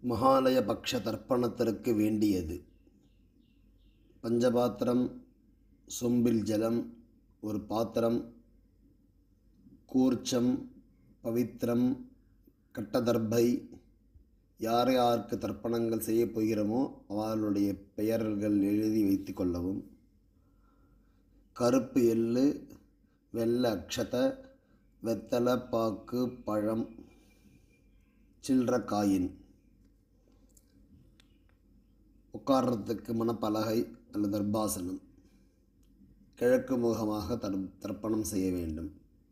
மகாலய பக்ஷ தர்ப்பணத்திற்கு வேண்டியது பஞ்சபாத்திரம் சொம்பில் ஜலம் ஒரு பாத்திரம் கூர்ச்சம் பவித்திரம் கட்டதர்பை யார் யாருக்கு தர்ப்பணங்கள் செய்யப் போகிறோமோ அவர்களுடைய பெயர்கள் எழுதி வைத்து கொள்ளவும் கருப்பு எள்ளு வெள்ளை அக்ஷத வெத்தலை பாக்கு பழம் சில்லற காயின் உட்கார்றதுக்கு மணப்பலகை அல்லது தர்பாசனம் கிழக்கு முகமாக தர் தர்ப்பணம் செய்ய வேண்டும்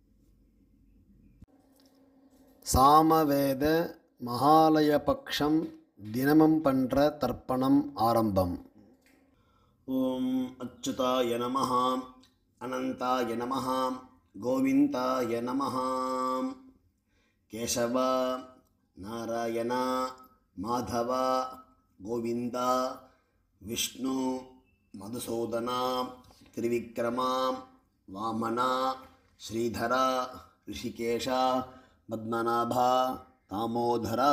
சாமவேத மகாலய பக்ஷம் தினமும் பண்ற தர்ப்பணம் ஆரம்பம் ஓம் அச்சுதாய நமः அனந்தாய நமः கோவிந்தாய நமः கேசவ நாராயண மாதவ கோவிந்தா விஷ்ணு மதுசூதனா திரிவிக்ரமா வாமனா ஸ்ரீதரா ரிஷிகேஷா பத்மநாபா தாமோதரா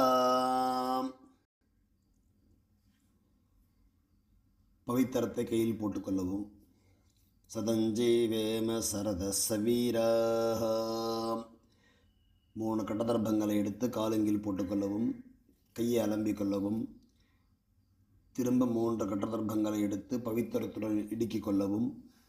பவித்திரத்தை கையில் போட்டுக்கொள்ளவும் சதஞ்சீவேம சரத சவீராக மூணு கட்டதர்பங்களை எடுத்து காலங்கில் போட்டுக்கொள்ளவும் கையை அலம்பிக் கொள்ளவும் திரும்ப மூன்று கட்டதர்பங்களை எடுத்து பவித்திரத்துடன் இடுக்கிக் கொள்ளவும்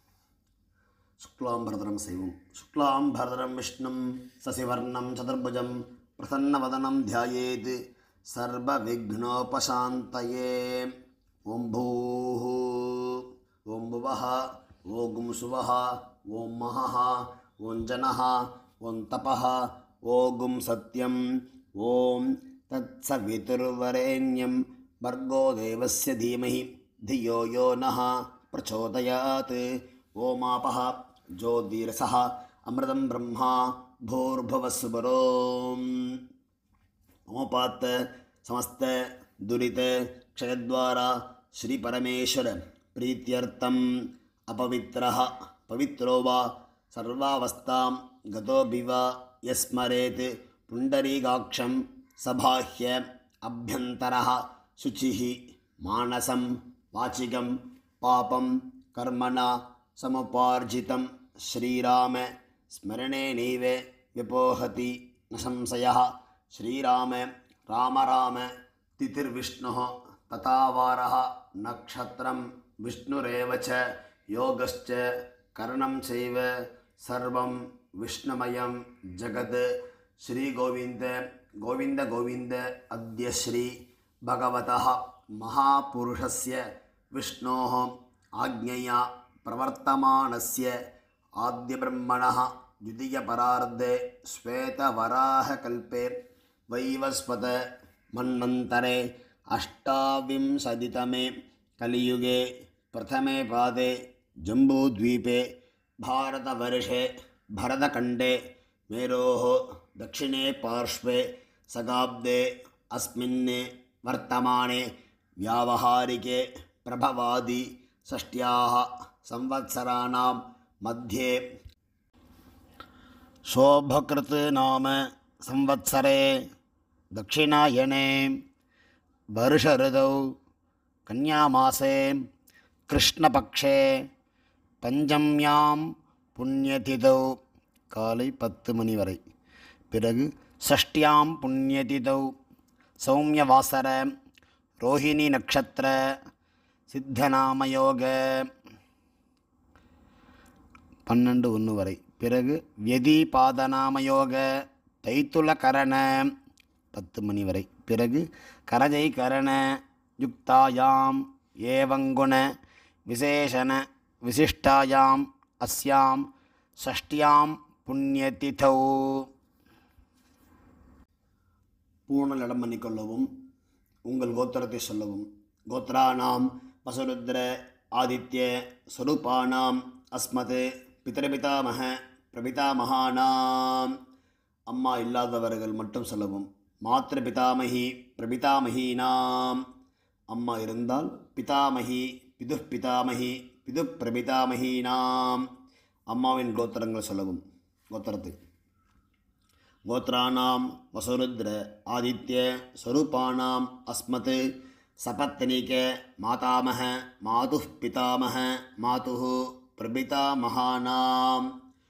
சுக்லாம் பரதனம் செய்வோம் சுக்லாம் பரதனம் விஷ்ணும் சசிவர்ணம் சதுர்புஜம் பிரசன்னவதனம் தியாயேத் சர்வ விக்னோபசாந்தயே ஓம் பூः ஓம் புவः ஓம் சுவः ஓம் மகः ஓம் ஜனः ஓம் தபः ஓகும் சத்யம் ஓம் தத்சவிதுர்வरेण्यं भर्गो देवस्य धीमहि धियो यो नः प्रचोदयात् ओमापः ज्योतिरसः अमृतं ब्रह्मा भूर्भुवस्वरोम् ओपात् समस्त दुरित क्षयद्वारा श्रीपरमेश्वर प्रीत्यर्थम् अपवित्रः पवित्रो वा सर्वावस्थां गतोऽपि वा यस्मरेत् पुण्डरीकाक्षं सबाह्य अभ्यन्तरः शुचिः मानसं वाचिकं पापं कर्मणा समुपार्जितं श्रीराम स्मरणेनैव व्यपोहति न संशयः श्रीराम राम राम तिथिर्विष्णुः तथा वारः नक्षत्रं विष्णुरेव च योगश्च करणं चैव सर्वं विष्णुमयं जगत् श्रीगोविन्द गोविन्द गोविन्द अद्य श्री भगवतः महापुरुषस्य विष्णोः आज्ञया प्रवर्तमानस्य आद्यब्रह्मणः द्वितीयपरार्धे श्वेतवराहकल्पे वैवस्वत मन्वन्तरे अष्टाविंशतितमे कलियुगे प्रथमे पादे जम्बूद्वीपे भारतवर्षे भरतखण्डे मेरोः दक्षिणे पार्श्वे सगाब्दे अस्मिन् वर्तमाने व्यावहारिके प्रभवादि षष्ट्याः संवत्सराणां मध्ये शोभकृत् नाम संवत्सरे दक्षिणायने वर्षऋतौ कन्यामासे कृष्णपक्षे பஞ்சம்யாம் புண்ணியதிதௌ காலை பத்து மணி வரை பிறகு சஷ்டியாம் புண்ணியதிதௌ சௌமியவாசர ரோஹிணி நக்ஷத்திர சித்தநாமயோக பன்னெண்டு ஒன்று வரை பிறகு வியதி பாதநாமயோக தைத்துல கரண பத்து மணி வரை பிறகு கரஜை கரண யுக்தாயாம் ஏவங்குண விசேஷண விசிஷ்டாயாம் அஸ்யாம் ஷஷ்டியாம் புண்ணியதிதௌ பூணல் இடம் பண்ணிக்கொள்ளவும் உங்கள் கோத்திரத்தை சொல்லவும் கோத்ராணாம் வசுருத்ர ஆதித்ய ஸ்வரூபானாம் அஸ்மத் பிதரபிதாமக பிரபிதாமகானாம் அம்மா இல்லாதவர்கள் மட்டும் சொல்லவும் மாத்திர பிதாமகி பிரபிதாமகீனாம் அம்மா இருந்தால் பிதாமகி பிது பிதாமகி பிது பிரபிதாமகீனாம் அம்மாவின் கோத்திரங்கள் சொல்லவும் கோத்திரத்தை गोत्राणां वसुरुद्र आदित्य स्वरूपाणाम् अस्मत् सपत्नीक मातामह मातुः पितामह मातुः प्रपितामहानाम्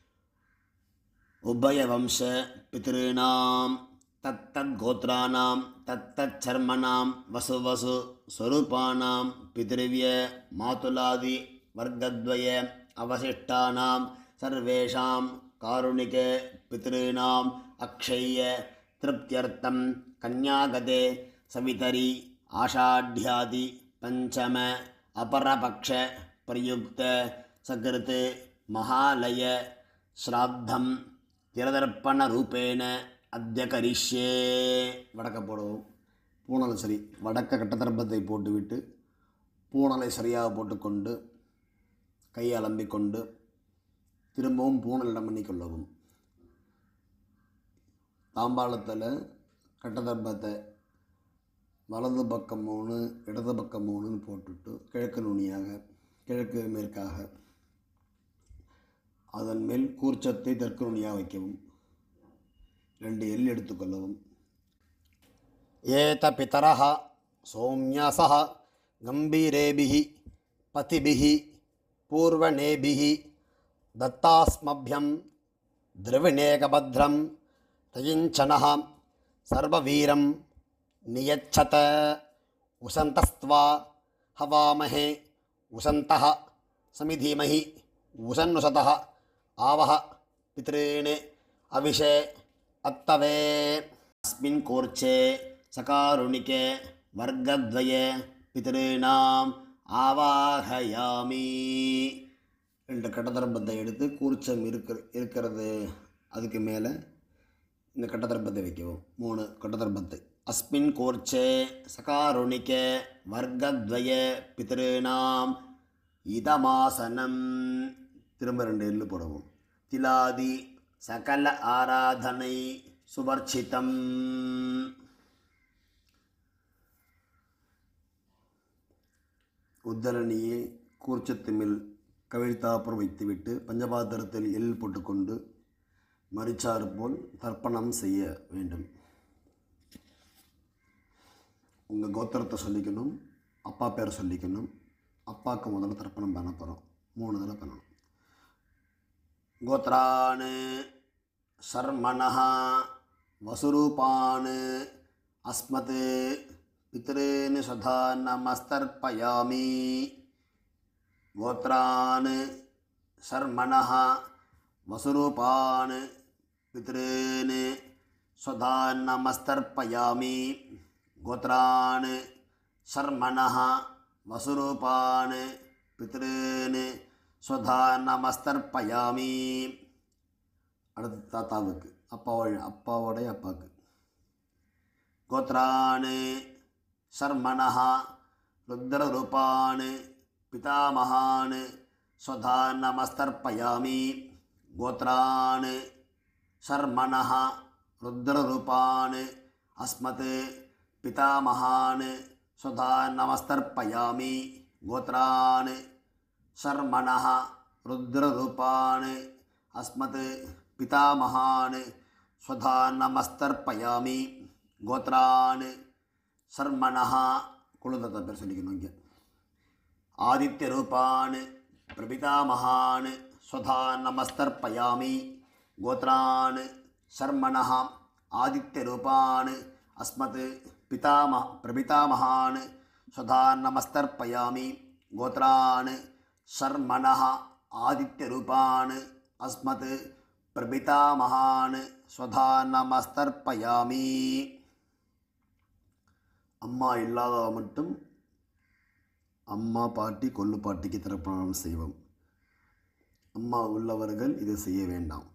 उभयवंश पितॄणां तत्तद्गोत्राणां तत्तच्छर्मणां वसुवसु स्वरूपाणां पितृव्य मातुलादिवर्गद्वय अवशिष्टानां सर्वेषां कारुणिक पितॄणाम् अक्षय्य तृप्त्यर्थं कन्यागते सवितरि आषाढ्यादि पञ्चम अपरपक्ष प्रयुक्त सकृत् महालय ஸ்ராத்தம் திரதர்ப்பண ரூபேண அத்திய கரிஷ்யே வடக்க போடுவோம் பூணலை சரி வடக்க கட்டத்தர்ப்பத்தை போட்டுவிட்டு பூணலை சரியாக போட்டுக்கொண்டு கையை அலம்பிக்கொண்டு திரும்பவும் பூணலிடம் பண்ணிக்கொள்ளவும் தாம்பாளத்தில் கட்டதர்ப்பத்தை வலது பக்கம் மூணு இடது பக்கம் மூணுன்னு போட்டுட்டு கிழக்கு நுனியாக கிழக்கு மேற்காக அதன் மேல் கூர்ச்சத்தை தெற்கு நுனியாக வைக்கவும் ரெண்டு எள் எடுத்துக்கொள்ளவும் ஏத பிதரः சௌமியாசः கம்பீரேபிः பதிபிः பூர்வணேபிः दत्तास्मभ्यं द्रविणेकभद्रं तयिञ्चनः सर्ववीरं नियच्छत उसन्तस्त्वा हवामहे उसन्तः समिधीमहि उसन्नुसतः आवह पितॄन् अविशे अत्तवे अस्मिन् कोर्चे सकारुणिके वर्गद्वये पितॄणाम् ஆவாகயாமி ரெண்டு கட்டதரம்பத்தை எடுத்து கூர்ச்சம் இருக்கிற இருக்கிறது அதுக்கு மேலே இந்த கட்டதரம்பத்தை வைக்கவும் மூணு கட்டதரம்பத்தை அஸ்மின் கோர்ச்சே சகாருணிக்க வர்க்கத்வய பிதॄணாம் இதமாசனம் திரும்ப ரெண்டு எள்ளு போடவும் திலாதி சகல ஆராதனை சுவர்ச்சிதம் உத்தரணியை கூர்ச்சத்து மேல் கவிழ்த்தாப்புறம் வைத்துவிட்டு பஞ்சபாத்திரத்தில் எள் போட்டுக்கொண்டு மரிச்சாறு போல் தர்ப்பணம் செய்ய வேண்டும் உங்கள் கோத்திரத்தை சொல்லிக்கணும் அப்பா பேரை சொல்லிக்கணும் அப்பாவுக்கு முதல்ல தர்ப்பணம் பண்ண போகிறோம் மூணு தடவை பண்ணணும் கோத்ரான் சர்மணः வசுரூபான் அஸ்மத் பித்ருன் சதா நமஸ்தர்ப்பயாமி गोत्रान् शर्मणः वसुरूपान् पितॄन् स्वधान्नमस्तर्पयामि गोत्रान् शर्मणः वसुरूपान् पितॄन् स्वधान्नमस्तर्पयामि அடுத்து தாத்தாவுக்கு அப்பாவோட அப்பாவோடைய அப்பாவுக்கு கோத்ரான் சர்மணः ருத்ரரூபான் पितामहान् स्वधा नमस्तर्पयामि गोत्रान् शर्मणः रुद्ररूपान् अस्मत् पितामहान् स्वधा नमस्तर्पयामि गोत्रान् शर्मणः रुद्ररूपान् अस्मत् पितामहान् स्वधा नमस्तर्पयामि गोत्रान् शर्मणः குழுதத்தை பேர் சொல்லிக்கணும் இங்கே आदित्यरूपान् प्रपितामहान् स्वधा नमस्तर्पयामि गोत्रान् शर्मणः आदित्यरूपान् अस्मत् पितामह प्रपितामहान् स्वधा नमस्तर्पयामि गोत्रान् शर्मणः आदित्यरूपान् अस्मत् प्रपितामहान् स्वधा नमस्तर्पयामि அம்மா இல்லாதவ மட்டும் அம்மா பாட்டி கொள்ளு பாட்டிக்கு தர்ப்பணம் செய்வோம் அம்மா உள்ளவர்கள் இது செய்ய வேண்டாம்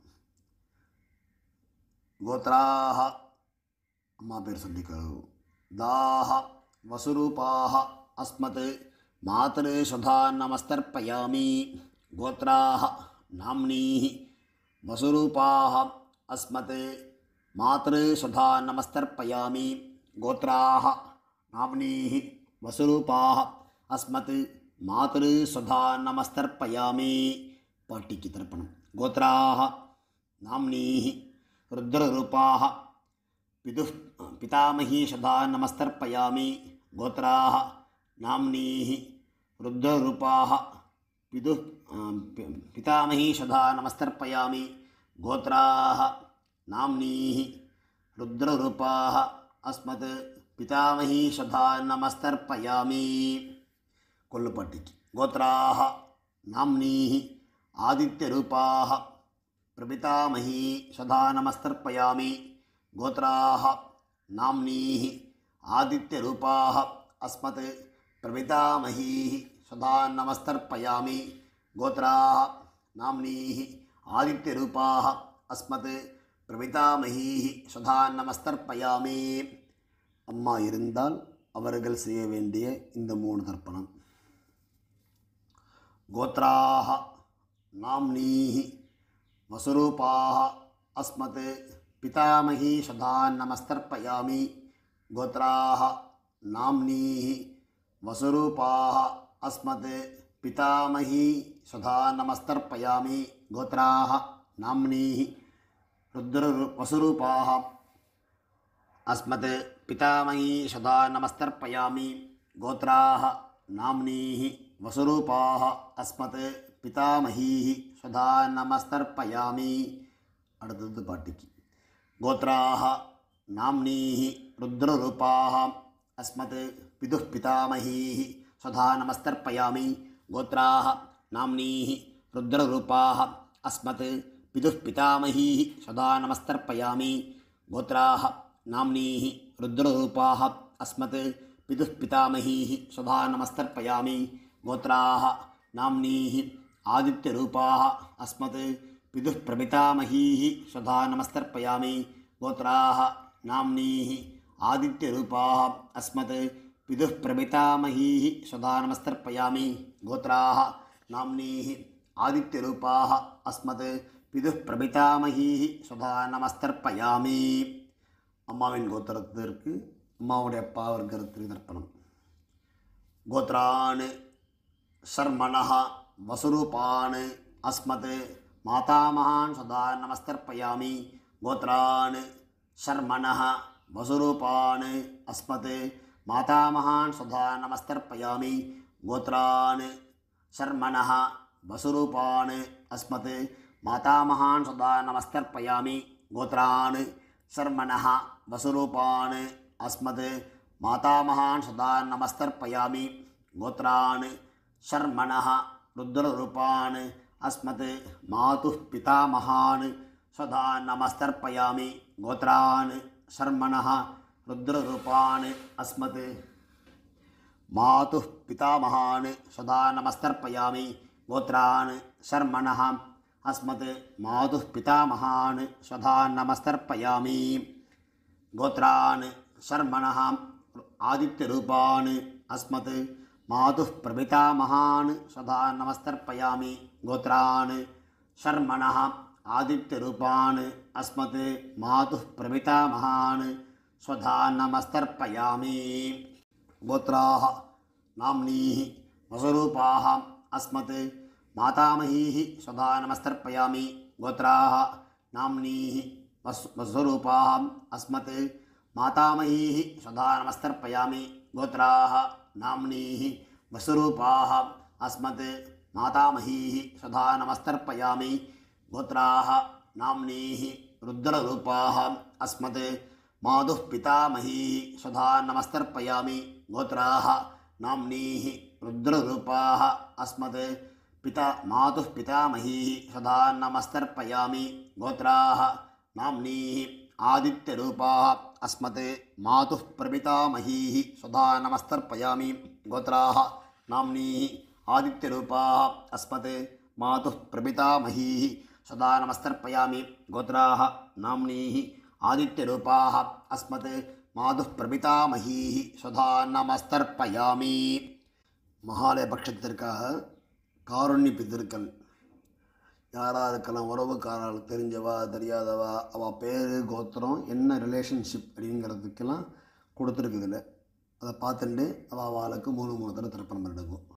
கோத்ராக அம்மா பேர் சொல்லிக்கிறோம் தாஹ வசுரூபாக அஸ்மத் மாதரு சுதா நமஸ்தர்ப்பயாமி கோத்ராக நாம்னீः வசுரூபாக அஸ்மத் மாதரு சுதா நமஸ்தர்ப்பயாமி கோத்ராக நாம்னீः வசுரூபாக அஸ்மத் மாதரு சுதா நமஸ்தர்ப்பயாமி பாட்டிக்கு தர்ப்பணம் கோத்ராக நாம்னீः रुद्ररूपाः पितुः पितामही सदा नमस्तर्पयामि गोत्राः नाम्नीः रुद्ररूपाः पितुः पि- पितामही सदा नमस्तर्पयामि गोत्राः नाम्नीः रुद्ररूपाः अस्मत् पितामही सदा नमस्तर्पयामि கொல்லுப்பாட்டிக்கு கோத்ராः நாம்னீः ஆதித்யரூபாः பிரபிதாமही சதா நமஸ்தர்ப்பயாமி கோத்ராः நாம்னீः ஆதித்யரூபாः அஸ்மத் பிரபிதாமஹீः சதா நமஸ்தர்ப்பயாமி கோத்ராः நாம்னீः ஆதித்யரூபாः அஸ்மத் பிரபிதாமஹீः சதா நமஸ்தர்ப்பயாமி அம்மா இருந்தால் அவர்கள் செய்ய வேண்டிய இந்த மூணு தர்ப்பணம் गोत्राः नाम्नीः वसुरूपाः अस्मत् पितामही सदा नमस्तर्पयामि गोत्राः नाम्नीः वसुरूपाः अस्मत् पितामही सदा नमस्तर्पयामि गोत्राः नाम्नीः रुद्र वसुरूपाः अस्मत् पितामही सदा नमस्तर्पयामि गोत्राः नाम्नीः वसुरूपाः अस्मत् पितामहीः सदा नमस्तर्पयामि அடுத்தது பாட்டிக்கு கோத்ராः नाम्नीः रुद्ररूपाः अस्मत् पितुः पितामहीः सदा नमस्तर्पयामि गोत्राः नाम्नीः रुद्ररूपाः अस्मत् पितुः पितामहीः सदा नमस्तर्पयामि गोत्राः नाम्नीः रुद्ररूपाः अस्मत् पितुः पितामहीः सदा नमस्तर्पयामि गोत्राः नाम्नीः आदित्यरूपाः अस्मत् पितुः प्रपितामहीः सदा नमस्तर्पयामि गोत्राः नाम्नीः आदित्यरूपाः अस्मत् पितुः प्रपितामहीः सदा नमस्तर्पयामि गोत्राः नाम्नीः आदित्यरूपाः अस्मत् पितुः प्रपितामहीः सदा नमस्तर्पयामि அம்மாவின் கோத்திரத்திற்கு அம்மாவுடைய அப்பா வர்க்கத்திற்கு தர்ப்பணம் கோத்ரான் शर्मणः वसुरूपान् अस्मत् मातामहान् सदा नमस्तर्पयामि गोत्रान् शर्मणः वसुरूपान् अस्मत् मातामहान् सदा नमस्तर्पयामि गोत्रान् शर्मणः वसुरूपान् अस्मत् मातामहान् सदा नमस्तर्पयामि गोत्रान् शर्मणः वसुरूपान् अस्मत् मातामहान् सदा नमस्तर्पयामि गोत्रान् शर्मणः रुद्ररूपान् अस्मत् मातुः पितामहान् सदा नमस्तर्पयामि गोत्रान् शर्मणः रुद्ररूपान् अस्मत् मातुः पितामहान् सदा नमस्तर्पयामि गोत्रान् शर्मणः अस्मत् मातुः पितामहान् सदा नमस्तर्पयामि गोत्रान् शर्मणः आदित्यरूपान् अस्मत् मातुः प्रपितामहान् सदा नमस्तर्पयामि गोत्रान् शर्मणः आदित्यरूपान् अस्मत् मातुः प्रपितामहान् स्वधा नमस्तर्पयामि गोत्राः नाम्नीः वसुरूपाः अस्मत् मातामहीः सदा नमस्तर्पयामि गोत्राः नाम्नीः वस् वसुरूपाः अस्मत् मातामहीः सदा नमस्तर्पयामि गोत्राः नाम्नीः वसुरूपाः अस्मत् मातामहीः सदा नमस्तर्पयामि गोत्राः नाम्नीः रुद्ररूपाः अस्मत् मातुः पितामहीः सदा नमस्तर्पयामि गोत्राः नाम्नीः रुद्ररूपाः अस्मत् पिता मातुः पितामहीः सदा नमस्तर्पयामि गोत्राः नाम्नीः आदित्यरूपाः अस्मत् मातुः प्रपितामहीः सदा नमस्तर्पयामि गोत्राः नाम्नीः आदित्यरूपाः अस्मत् मातुः प्रपितामहीः सदा नमस्तर्पयामि गोत्राः नाम्नीः आदित्यरूपाः अस्मत् मातुः प्रपितामहीः सदा நமஸ்தர்ப்பயாமி மகாலய பட்சத்திற்காக காருண்ய பித்திருக்கள் யாராக இருக்கலாம் உறவுக்காரால் தெரிஞ்சவா தெரியாதவா அவள் பேர் கோத்திரம் என்ன ரிலேஷன்ஷிப் அப்படிங்கிறதுக்கெல்லாம் கொடுத்துருக்குதுல அதை பார்த்துட்டு அவள் அவளுக்கு மூணு மூணு தடவை திருப்பணம் பண்ணிடுவோம்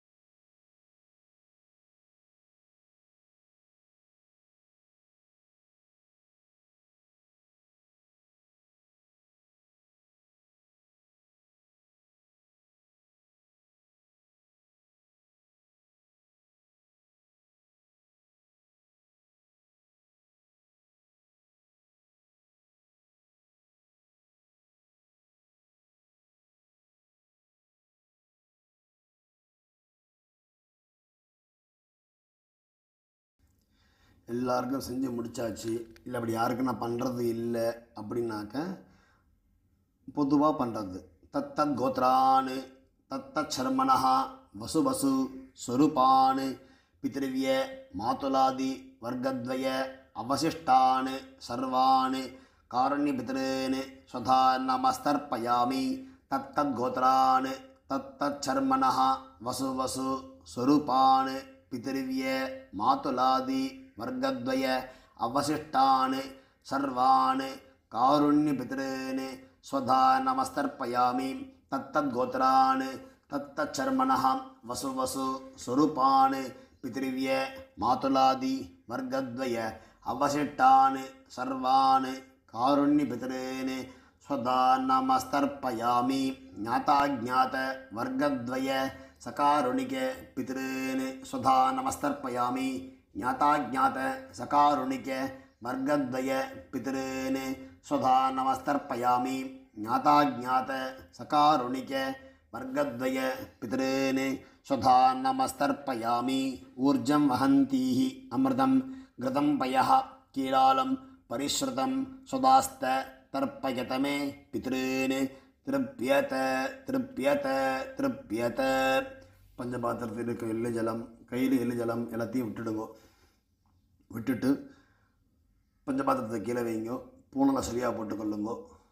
எல்லாருக்கும் செஞ்சு முடிச்சாச்சு இல்லை அப்படி யாருக்கும் நான் பண்ணுறது இல்லை அப்படின்னாக்க பொதுவாக பண்ணுறது தத்தத் கோத்ரான் தத்தத் சர்மணா வசு வசு ஸ்வரூபான் பித்ருவிய மாதுலாதி வர்க்கத்வய அவசிஷ்டான் சர்வான் காரண்யபித்ரேன் ஸ்வதா நமஸ்தர்ப்பயாமி தத்தத் கோத்ரான் தத்தத் சர்மணா வசு வசு ஸ்வரூபான் பித்ருவிய மாதுலாதி வர்க்கத்வய அவசிஷ்டான் சர்வான் காருண்யபித்ரேன் स्वधा नमस्तर्पयामि तत्तद्गोत्रान् तत्तच्चर्मणः वसु वसु स्वरूपान् पितृव्य मातुलादि वर्गद्वय अवशिष्टान् सर्वान् कारुण्यपितॄन् स्वधा नमस्तर्पयामि ज्ञाताज्ञात वर्गद्वय सकारुणिक पितॄन् स्वधा नमस्तर्पयामि ज्ञाताज्ञात सकारुणिक वर्गद्वय पितॄन् स्वधा नमस्तर्पयामि ज्ञाताज्ञात सकारुणिक वर्गद्वय पितॄन् स्वधा नमस्तर्पयामि ऊर्जं वहन्तीः अमृतं घृतं पयः कीलालं परिश्रुतं स्वदास्त तर्पयत मे पितॄन् तृप्यत तृप्यत तृप्यत பஞ்சபாத்திரத்தில் இருக்க எள்ளு ஜலம் கையில் எள்ளு ஜலம் எல்லாத்தையும் விட்டுடுங்க விட்டுட்டு பஞ்சபாத்திரத்தை கீழே வைங்க பூனலை சரியாக போட்டுக்கொள்ளுங்க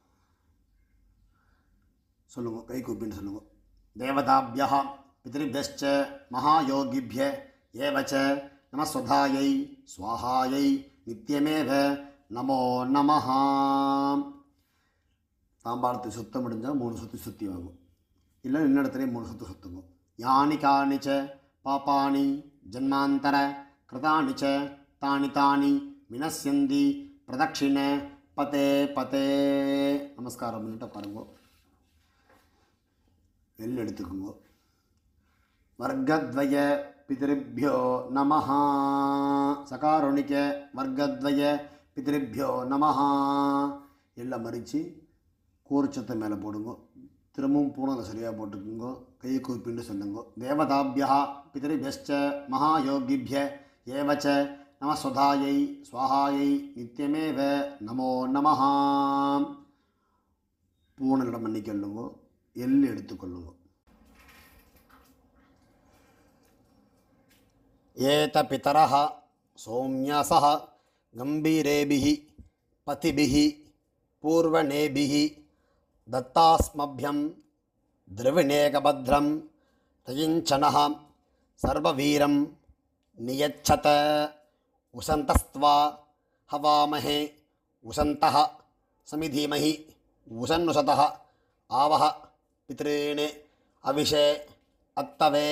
சொல்லுங்க கை கூப்பின்னு சொல்லுங்க தேவதாபியா பிதிருபியச்ச மகாயோகிபிய ஏவச்ச நமஸ்வதாயை ஸ்வாஹாயை நித்தியமேவ நமோ நமஹா தாம்பாளத்தை சுத்த முடிஞ்சால் மூணு சுற்றி சுற்றி வாங்கும் இல்லை இன்ன இடத்துலையும் மூணு சுற்று சுற்றுங்க யானி காணி ச பாப்பானி ஜன்மாந்தர கிருதானி ச தானி தானி வினஸ்யந்தி பிரதட்சிண பதே பதே நமஸ்காரம் பண்ணிட்டு பாருங்க வெளில எடுத்துக்கோங்க வர்க்கத்வய பிதிருப்பியோ நமஹா சகாருணிக்க வர்க்கத்வய பிதிருப்பியோ நமஹா எல்லாம் மறித்து கூர்ச்சத்தை மேலே போடுங்க திரும்பவும் பூனலை சரியாக போட்டுக்குங்க கையை கூப்பின்னு சொல்லுங்க தேவதாபியா பிதிருபியச்ச மகாயோகிபிய ஏவச்ச நமஸ்வதாயை ஸ்வாஹாயை நித்தியமேவ நமோ நமஹா பூனலிடம் பண்ணிக்கொள்ளுங்க எள்ளு எடுத்துக்கொள்ளுங்க ஏத பிதரः சௌமியாசः கம்பீரேபிः பதிபிः பூர்வணேபிः दत्तास्मभ्यं द्रविणेकभद्रं तयिञ्चनः सर्ववीरं नियच्छत उसन्तस्त्वा हवामहे उसन्तः समिधीमहि उसन्नुसतः आवह पितॄन् अविशे अत्तवे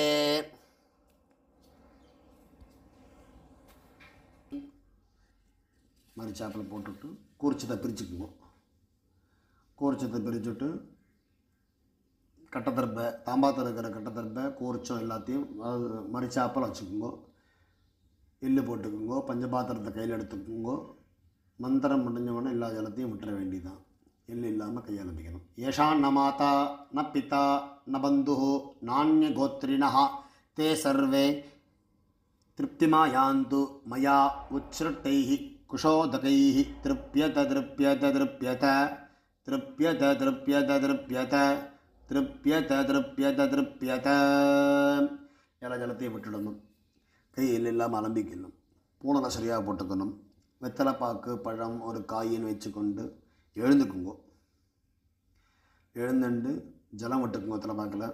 மரிச்சாப்பில் போட்டுவிட்டு கூர்ச்சத்தை பிரிச்சுக்குவோம் கூர்ச்சத்தை பிரிச்சுட்டு கட்டத்தரப்பை தாம்பாத்தில் இருக்கிற கட்டத்தரப்பை கூர்ச்சம் எல்லாத்தையும் அது மரிச்சாப்பில் வச்சுக்கோங்க எள்ளு போட்டுக்கோங்க பஞ்சபாத்திரத்தை கையில் எடுத்துக்கோங்க மந்திரம் முடிஞ்சவொடனே எல்லா ஜலத்தையும் விட்டுற வேண்டியதான் எள்ளு இல்லாமல் கையாளம்பிக்கணும் ஏஷான் ந மாதா ந பிதா ந பந்து நானிய கோத்திரிணா தே சர்வே तृप्तिमायान्तु मया उच्छ्रुतैः कुशोदकैः तृप्यत तृप्यत तृप्यत तृप्यत तृप्यत तृप्यत तृप्यत तृप्यत तृप्यत எல்லா ஜலத்தையும் விட்டுடணும் கையில் இல்லாமல் அலம்பிக்கணும் பூனலை சரியாக போட்டுக்கணும் வெத்தலைப்பாக்கு பழம் ஒரு காயின்னு வச்சுக்கொண்டு எழுந்துக்குங்க எழுந்துண்டு ஜலம் விட்டுக்குங்க வெத்தலைப்பாக்கில்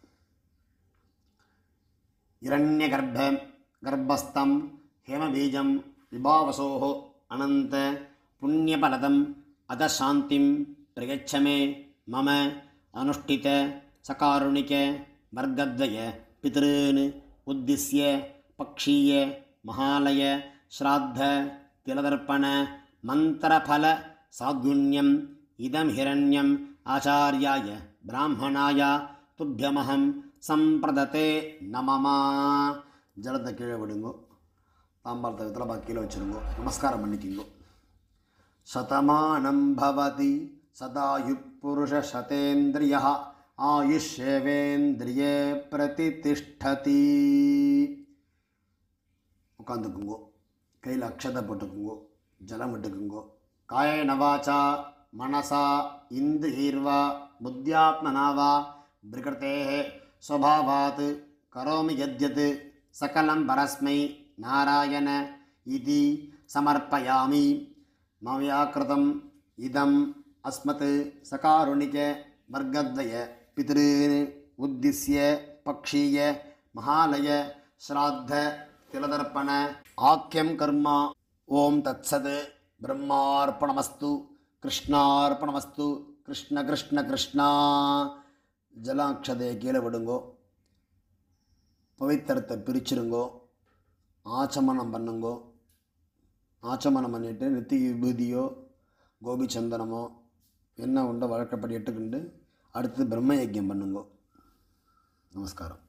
हिरण्यगर्भ गर्भस्थं हेमबीजं विभावसोः अनन्त पुण्यफलदम् अध शान्तिं प्रयच्छ मे मम अनुष्ठित सकारुणिक वर्गद्वय पितॄन् उद्दिश्य पक्षीय महालय श्राद्ध तिलदर्पण मन्त्रफल साद्गुण्यम् इदं हिरण्यम् आचार्याय ब्राह्मणाय तुभ्यमहं சம்பிரதத்தே நமமா ஜலத்தை கீழே விடுங்கோ தாம்பாளத்தை வித்தலை கீழே வச்சுருங்கோ நமஸ்காரம் பண்ணிக்கிங்கோ சதமானம் பவதி சதாயு புருஷ சதேந்திரிய ஆயுஷேவேந்திரியே பிரதிதிஷ்டதி உட்காந்துக்குங்கோ கையில் அக்ஷதை போட்டுக்குங்கோ ஜலம் விட்டுக்குங்கோ காயேன வாச்சா மனசா இந்து ஈர்வா புத்தியாத்மனா வா பிரகிருத்தேः स्वभावात् करोमि यद्यत् सकलं परस्मै नारायण इति समर्पयामि मया कृतम् इदम् अस्मत् सकारुणिकवर्गद्वय पितॄन् उद्दिश्य पक्षीय महालय श्राद्ध तिलदर्पण आख्यं कर्म ॐ तत्सत् ब्रह्मार्पणमस्तु कृष्णार्पणमस्तु कृष्ण कृष्ण कृष्णा ஜலாட்சதையை கீழே விடுங்கோ பவித்திரத்தை பிரிச்சிருங்கோ ஆச்சமனம் பண்ணுங்கோ ஆச்சமனம் பண்ணிவிட்டு நித்திய விபூதியோ கோபி சந்தனமோ என்ன உண்டோ வழக்கப்படி எட்டுக்கிண்டு அடுத்து பிரம்ம யஜ்யம் பண்ணுங்கோ நமஸ்காரம்